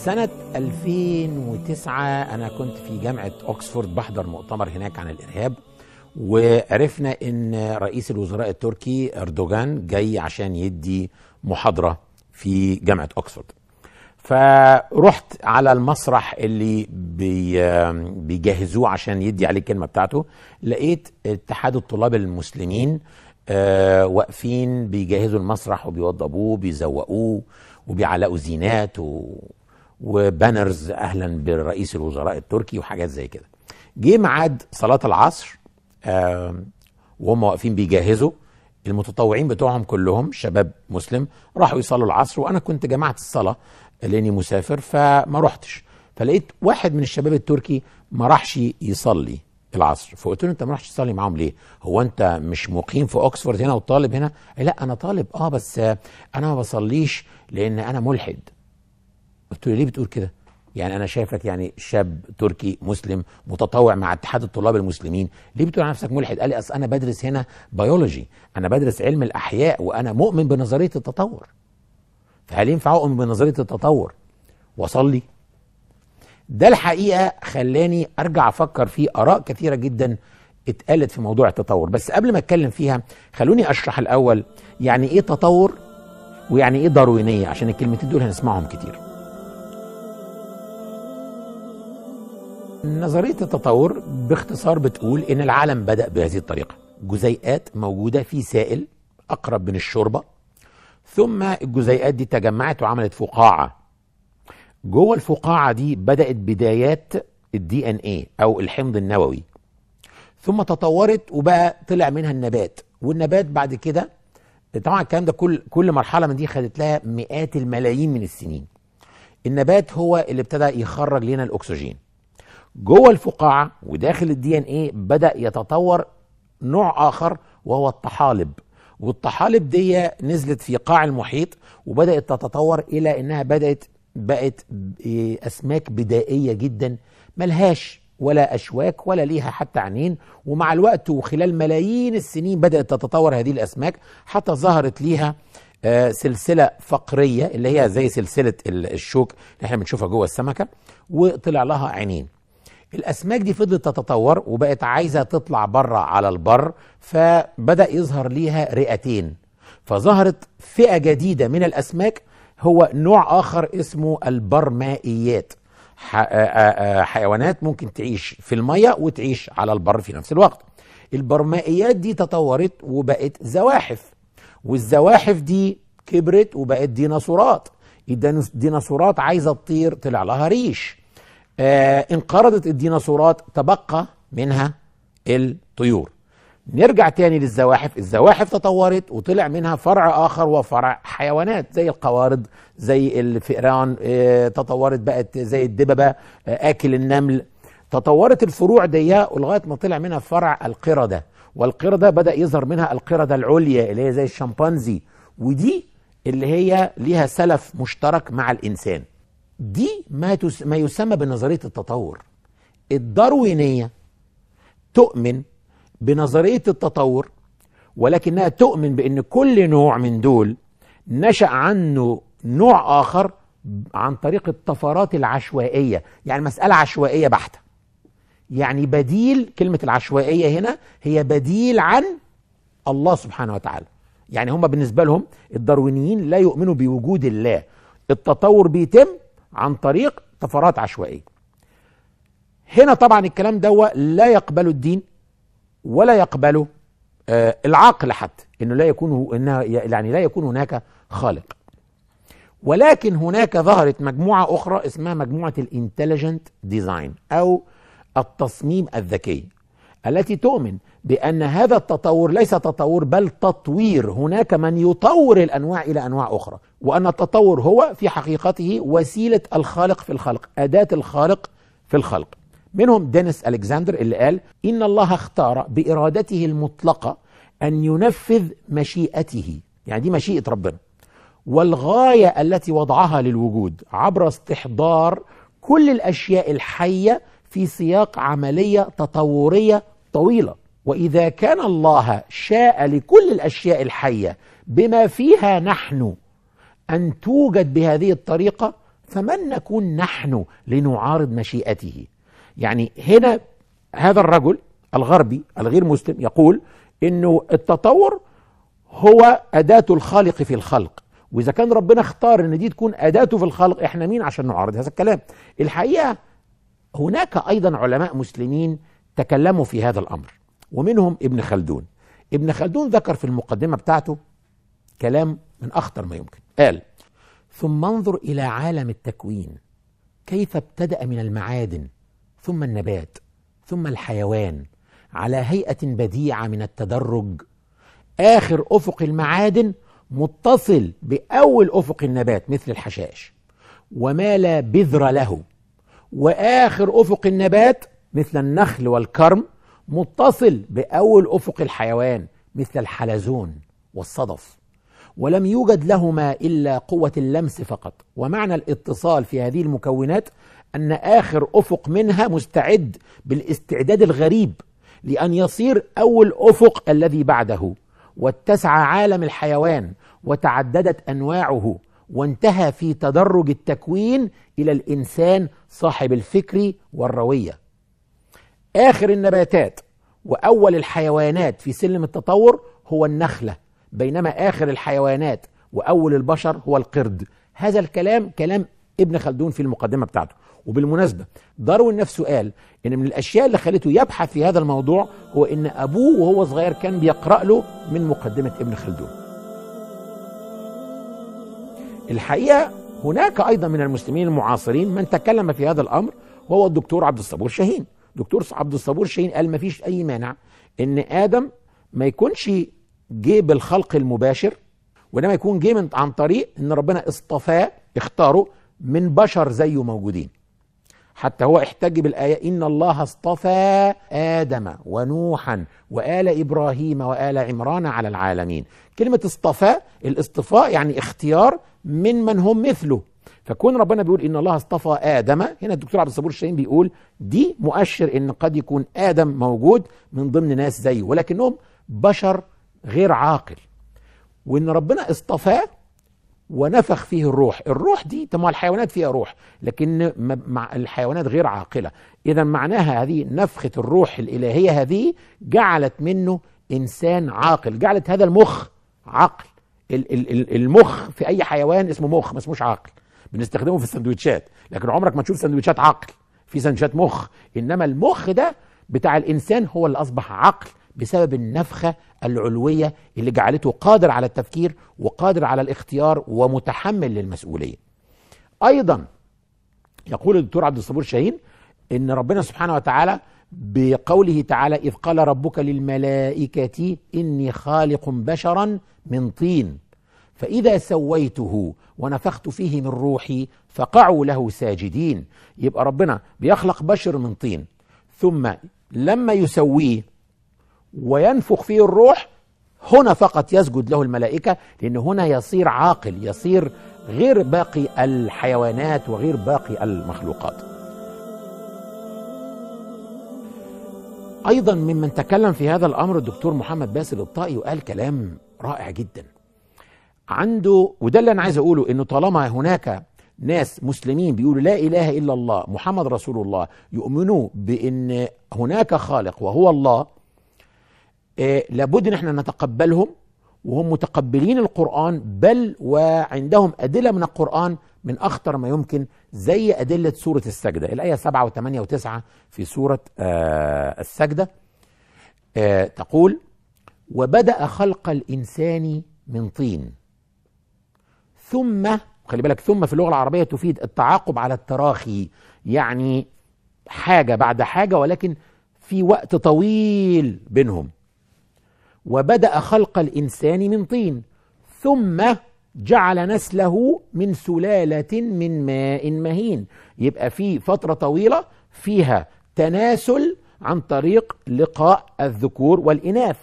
سنة 2009 أنا كنت في جامعة أكسفورد بحضر مؤتمر هناك عن الإرهاب وعرفنا إن رئيس الوزراء التركي أردوغان جاي عشان يدي محاضرة في جامعة أكسفورد فرحت على المسرح اللي بي بيجهزوه عشان يدي عليه الكلمة بتاعته لقيت اتحاد الطلاب المسلمين آه واقفين بيجهزوا المسرح وبيوضبوه بيزوقوه وبيعلقوا زينات و... وبانرز اهلا برئيس الوزراء التركي وحاجات زي كده جه ميعاد صلاه العصر آه وهم واقفين بيجهزوا المتطوعين بتوعهم كلهم شباب مسلم راحوا يصلوا العصر وانا كنت جمعت الصلاه لاني مسافر فما رحتش فلقيت واحد من الشباب التركي ما راحش يصلي العصر فقلت له انت ما راحش تصلي معاهم ليه هو انت مش مقيم في اوكسفورد هنا وطالب هنا لا انا طالب اه بس انا ما بصليش لان انا ملحد قلت له ليه بتقول كده يعني انا شايفك يعني شاب تركي مسلم متطوع مع اتحاد الطلاب المسلمين ليه بتقول على نفسك ملحد قال لي اصل انا بدرس هنا بيولوجي انا بدرس علم الاحياء وانا مؤمن بنظريه التطور فهل ينفع اؤمن بنظريه التطور واصلي ده الحقيقه خلاني ارجع افكر في اراء كثيره جدا اتقالت في موضوع التطور بس قبل ما اتكلم فيها خلوني اشرح الاول يعني ايه تطور ويعني ايه داروينيه عشان الكلمتين دول هنسمعهم كتير نظريه التطور باختصار بتقول ان العالم بدا بهذه الطريقه جزيئات موجوده في سائل اقرب من الشوربه ثم الجزيئات دي تجمعت وعملت فقاعه جوه الفقاعه دي بدات بدايات الدي ان ايه او الحمض النووي ثم تطورت وبقى طلع منها النبات والنبات بعد كده طبعا الكلام ده كل كل مرحله من دي خدت لها مئات الملايين من السنين النبات هو اللي ابتدى يخرج لنا الاكسجين جوه الفقاعه وداخل الدي ان ايه بدا يتطور نوع اخر وهو الطحالب والطحالب دي نزلت في قاع المحيط وبدات تتطور الى انها بدات بقت اسماك بدائيه جدا ملهاش ولا اشواك ولا ليها حتى عينين ومع الوقت وخلال ملايين السنين بدات تتطور هذه الاسماك حتى ظهرت ليها سلسله فقريه اللي هي زي سلسله الشوك اللي احنا بنشوفها جوه السمكه وطلع لها عينين الاسماك دي فضلت تتطور وبقت عايزه تطلع بره على البر فبدا يظهر ليها رئتين فظهرت فئه جديده من الاسماك هو نوع اخر اسمه البرمائيات حيوانات ممكن تعيش في الميه وتعيش على البر في نفس الوقت البرمائيات دي تطورت وبقت زواحف والزواحف دي كبرت وبقت ديناصورات الديناصورات عايزه تطير طلع لها ريش آه انقرضت الديناصورات تبقى منها الطيور نرجع تاني للزواحف الزواحف تطورت وطلع منها فرع اخر وفرع حيوانات زي القوارض زي الفئران اه تطورت بقت زي الدببه اه اكل النمل تطورت الفروع دي لغايه ما طلع منها فرع القرده والقرده بدا يظهر منها القرده العليا اللي هي زي الشمبانزي ودي اللي هي ليها سلف مشترك مع الانسان دي ما, تس ما يسمى بنظريه التطور الداروينيه تؤمن بنظريه التطور ولكنها تؤمن بان كل نوع من دول نشا عنه نوع اخر عن طريق الطفرات العشوائيه يعني مساله عشوائيه بحته يعني بديل كلمه العشوائيه هنا هي بديل عن الله سبحانه وتعالى يعني هم بالنسبه لهم الداروينيين لا يؤمنوا بوجود الله التطور بيتم عن طريق طفرات عشوائيه هنا طبعا الكلام ده لا يقبله الدين ولا يقبله آه العقل حتى انه لا يكون انها يعني لا يكون هناك خالق ولكن هناك ظهرت مجموعه اخرى اسمها مجموعه الانتليجنت ديزاين او التصميم الذكي التي تؤمن بان هذا التطور ليس تطور بل تطوير هناك من يطور الانواع الى انواع اخرى وان التطور هو في حقيقته وسيله الخالق في الخلق اداه الخالق في الخلق منهم دينيس الكسندر اللي قال ان الله اختار بارادته المطلقه ان ينفذ مشيئته يعني دي مشيئه ربنا والغايه التي وضعها للوجود عبر استحضار كل الاشياء الحيه في سياق عمليه تطوريه طويله واذا كان الله شاء لكل الاشياء الحيه بما فيها نحن ان توجد بهذه الطريقه فمن نكون نحن لنعارض مشيئته يعني هنا هذا الرجل الغربي الغير مسلم يقول انه التطور هو اداه الخالق في الخلق واذا كان ربنا اختار ان دي تكون اداته في الخلق احنا مين عشان نعارض هذا الكلام الحقيقه هناك ايضا علماء مسلمين تكلموا في هذا الامر ومنهم ابن خلدون ابن خلدون ذكر في المقدمه بتاعته كلام من اخطر ما يمكن قال ثم انظر الى عالم التكوين كيف ابتدا من المعادن ثم النبات ثم الحيوان على هيئه بديعه من التدرج اخر افق المعادن متصل باول افق النبات مثل الحشائش وما لا بذر له واخر افق النبات مثل النخل والكرم متصل باول افق الحيوان مثل الحلزون والصدف ولم يوجد لهما الا قوه اللمس فقط ومعنى الاتصال في هذه المكونات ان اخر افق منها مستعد بالاستعداد الغريب لان يصير اول افق الذي بعده واتسع عالم الحيوان وتعددت انواعه وانتهى في تدرج التكوين الى الانسان صاحب الفكر والرويه اخر النباتات واول الحيوانات في سلم التطور هو النخله بينما اخر الحيوانات واول البشر هو القرد هذا الكلام كلام ابن خلدون في المقدمه بتاعته وبالمناسبه داروين نفسه قال ان من الاشياء اللي خلته يبحث في هذا الموضوع هو ان ابوه وهو صغير كان بيقرا له من مقدمه ابن خلدون الحقيقه هناك ايضا من المسلمين المعاصرين من تكلم في هذا الامر وهو الدكتور عبد الصبور شاهين دكتور عبد الصبور شاهين قال ما فيش اي مانع ان ادم ما يكونش جه بالخلق المباشر وانما يكون جه من عن طريق ان ربنا اصطفاه اختاره من بشر زيه موجودين حتى هو احتج بالآية إن الله اصطفى آدم ونوحا وآل إبراهيم وآل عمران على العالمين كلمة اصطفى الاصطفاء يعني اختيار من من هم مثله فكون ربنا بيقول ان الله اصطفى ادم هنا الدكتور عبد الصبور الشاهين بيقول دي مؤشر ان قد يكون ادم موجود من ضمن ناس زيه ولكنهم بشر غير عاقل وان ربنا اصطفاه ونفخ فيه الروح الروح دي طب ما الحيوانات فيها روح لكن مع الحيوانات غير عاقله اذا معناها هذه نفخه الروح الالهيه هذه جعلت منه انسان عاقل جعلت هذا المخ عقل المخ في اي حيوان اسمه مخ ما اسموش عقل بنستخدمه في السندوتشات لكن عمرك ما تشوف سندوتشات عقل في سندوتشات مخ انما المخ ده بتاع الانسان هو اللي اصبح عقل بسبب النفخه العلويه اللي جعلته قادر على التفكير وقادر على الاختيار ومتحمل للمسؤوليه. ايضا يقول الدكتور عبد الصبور شاهين ان ربنا سبحانه وتعالى بقوله تعالى اذ قال ربك للملائكه اني خالق بشرا من طين فاذا سويته ونفخت فيه من روحي فقعوا له ساجدين يبقى ربنا بيخلق بشر من طين ثم لما يسويه وينفخ فيه الروح هنا فقط يسجد له الملائكة لأن هنا يصير عاقل يصير غير باقي الحيوانات وغير باقي المخلوقات أيضا ممن تكلم في هذا الأمر الدكتور محمد باسل الطائي وقال كلام رائع جدا عنده وده اللي أنا عايز أقوله إنه طالما هناك ناس مسلمين بيقولوا لا اله الا الله محمد رسول الله يؤمنوا بان هناك خالق وهو الله آه لابد ان احنا نتقبلهم وهم متقبلين القرآن بل وعندهم أدلة من القرآن من أخطر ما يمكن زي أدلة سورة السجدة الآية 7 و8 و9 في سورة آه السجدة آه تقول وبدأ خلق الإنسان من طين ثم خلي بالك ثم في اللغة العربية تفيد التعاقب على التراخي يعني حاجة بعد حاجة ولكن في وقت طويل بينهم وبدأ خلق الإنسان من طين ثم جعل نسله من سلالة من ماء مهين يبقى في فترة طويلة فيها تناسل عن طريق لقاء الذكور والإناث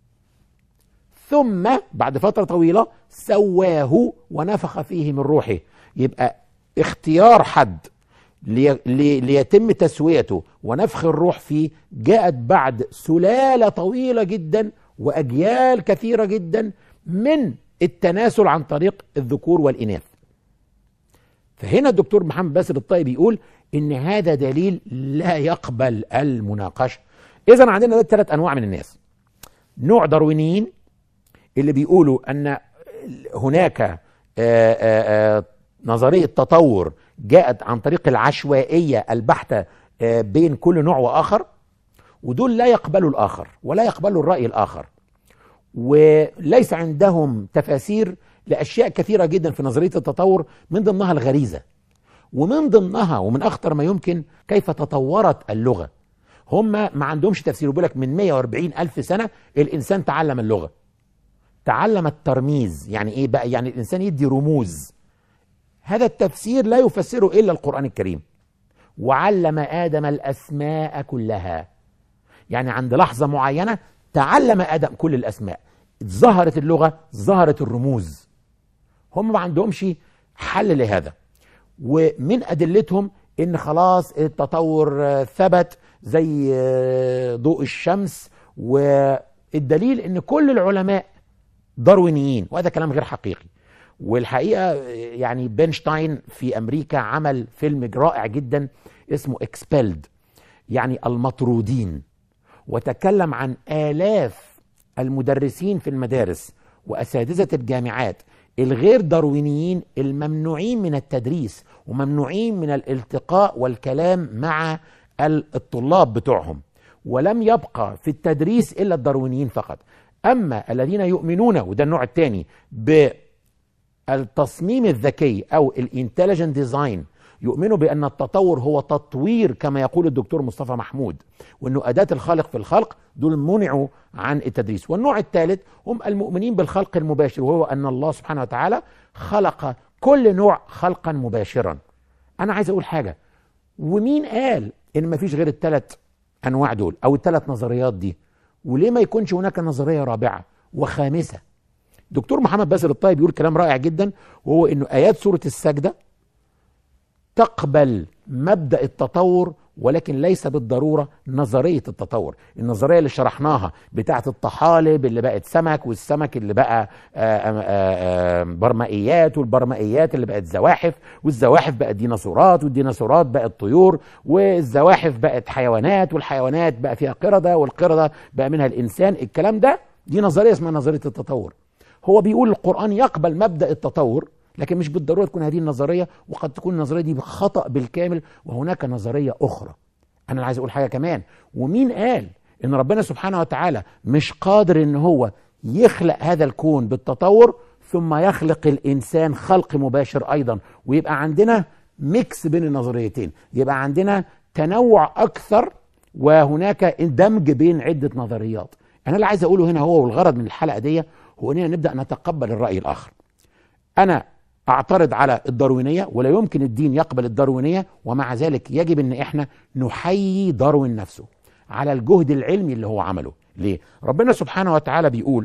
ثم بعد فترة طويلة سواه ونفخ فيه من روحه يبقى اختيار حد لي لي ليتم تسويته ونفخ الروح فيه جاءت بعد سلالة طويلة جدا واجيال كثيره جدا من التناسل عن طريق الذكور والاناث فهنا الدكتور محمد باسل الطيب يقول ان هذا دليل لا يقبل المناقشه اذا عندنا ثلاث انواع من الناس نوع داروينيين اللي بيقولوا ان هناك آآ آآ نظريه تطور جاءت عن طريق العشوائيه البحته بين كل نوع واخر ودول لا يقبلوا الاخر ولا يقبلوا الراي الاخر وليس عندهم تفاسير لاشياء كثيره جدا في نظريه التطور من ضمنها الغريزه ومن ضمنها ومن اخطر ما يمكن كيف تطورت اللغه هم ما عندهمش تفسير بيقول لك من 140 الف سنه الانسان تعلم اللغه تعلم الترميز يعني ايه بقى يعني الانسان يدي رموز هذا التفسير لا يفسره الا القران الكريم وعلم ادم الاسماء كلها يعني عند لحظه معينه تعلم ادم كل الاسماء ظهرت اللغه ظهرت الرموز هم ما عندهمش حل لهذا ومن ادلتهم ان خلاص التطور ثبت زي ضوء الشمس والدليل ان كل العلماء داروينيين وهذا كلام غير حقيقي والحقيقه يعني بنشتاين في امريكا عمل فيلم رائع جدا اسمه اكسبيلد يعني المطرودين وتكلم عن آلاف المدرسين في المدارس وأساتذة الجامعات الغير داروينيين الممنوعين من التدريس وممنوعين من الالتقاء والكلام مع الطلاب بتوعهم ولم يبقى في التدريس إلا الداروينيين فقط أما الذين يؤمنون وده النوع الثاني بالتصميم الذكي أو الانتليجنت ديزاين يؤمنوا بأن التطور هو تطوير كما يقول الدكتور مصطفى محمود وأنه أداة الخالق في الخلق دول منعوا عن التدريس والنوع الثالث هم المؤمنين بالخلق المباشر وهو أن الله سبحانه وتعالى خلق كل نوع خلقا مباشرا أنا عايز أقول حاجة ومين قال إن ما فيش غير الثلاث أنواع دول أو الثلاث نظريات دي وليه ما يكونش هناك نظرية رابعة وخامسة دكتور محمد باسل الطيب يقول كلام رائع جدا وهو انه ايات سوره السجده تقبل مبدا التطور ولكن ليس بالضروره نظريه التطور النظريه اللي شرحناها بتاعه الطحالب اللي بقت سمك والسمك اللي بقى آآ آآ برمائيات والبرمائيات اللي بقت زواحف والزواحف بقت ديناصورات والديناصورات بقت طيور والزواحف بقت حيوانات والحيوانات بقى فيها قرده والقرده بقى منها الانسان الكلام ده دي نظريه اسمها نظريه التطور هو بيقول القران يقبل مبدا التطور لكن مش بالضروره تكون هذه النظريه وقد تكون النظريه دي خطا بالكامل وهناك نظريه اخرى انا عايز اقول حاجه كمان ومين قال ان ربنا سبحانه وتعالى مش قادر ان هو يخلق هذا الكون بالتطور ثم يخلق الانسان خلق مباشر ايضا ويبقى عندنا ميكس بين النظريتين يبقى عندنا تنوع اكثر وهناك دمج بين عده نظريات انا اللي عايز اقوله هنا هو والغرض من الحلقه دي هو اننا نبدا نتقبل الراي الاخر انا اعترض على الداروينيه ولا يمكن الدين يقبل الداروينيه ومع ذلك يجب ان احنا نحيي داروين نفسه على الجهد العلمي اللي هو عمله ليه ربنا سبحانه وتعالى بيقول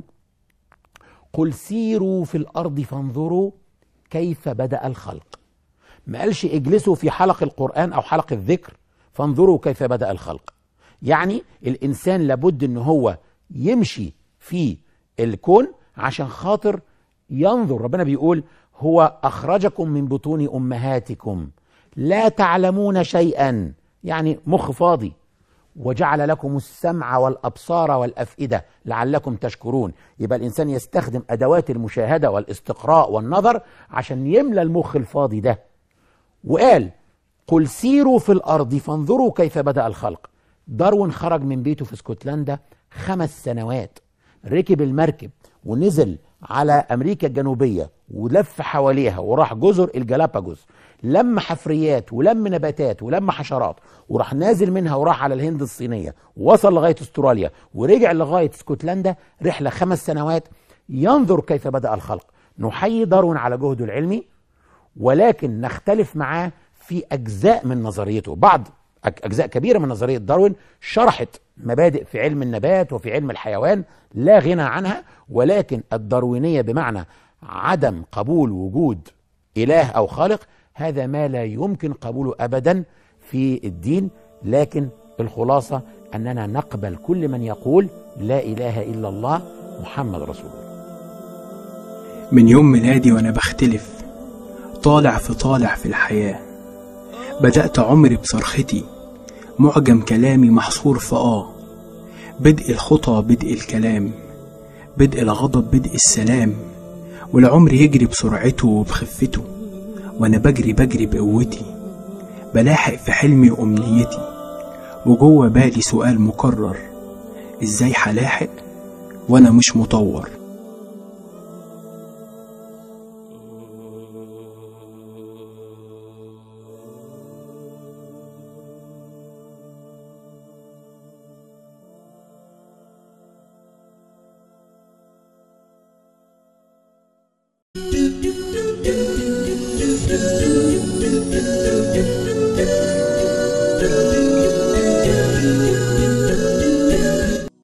قل سيروا في الارض فانظروا كيف بدا الخلق ما قالش اجلسوا في حلق القران او حلق الذكر فانظروا كيف بدا الخلق يعني الانسان لابد ان هو يمشي في الكون عشان خاطر ينظر ربنا بيقول هو اخرجكم من بطون امهاتكم لا تعلمون شيئا يعني مخ فاضي وجعل لكم السمع والابصار والافئده لعلكم تشكرون يبقى الانسان يستخدم ادوات المشاهده والاستقراء والنظر عشان يملى المخ الفاضي ده وقال قل سيروا في الارض فانظروا كيف بدا الخلق داروين خرج من بيته في اسكتلندا خمس سنوات ركب المركب ونزل على امريكا الجنوبيه ولف حواليها وراح جزر الجلاباجوس لم حفريات ولم نباتات ولم حشرات وراح نازل منها وراح على الهند الصينيه ووصل لغايه استراليا ورجع لغايه اسكتلندا رحله خمس سنوات ينظر كيف بدا الخلق نحيي داروين على جهده العلمي ولكن نختلف معاه في اجزاء من نظريته بعض اجزاء كبيره من نظريه داروين شرحت مبادئ في علم النبات وفي علم الحيوان لا غنى عنها ولكن الداروينيه بمعنى عدم قبول وجود اله او خالق هذا ما لا يمكن قبوله ابدا في الدين لكن الخلاصه اننا نقبل كل من يقول لا اله الا الله محمد رسول الله من يوم ميلادي وانا بختلف وطالع في طالع في الحياة بدأت عمري بصرختي معجم كلامي محصور في آه بدء الخطى بدء الكلام بدء الغضب بدء السلام والعمر يجري بسرعته وبخفته وأنا بجري بجري بقوتي بلاحق في حلمي وأمنيتي وجوه بالي سؤال مكرر إزاي هلاحق وأنا مش مطور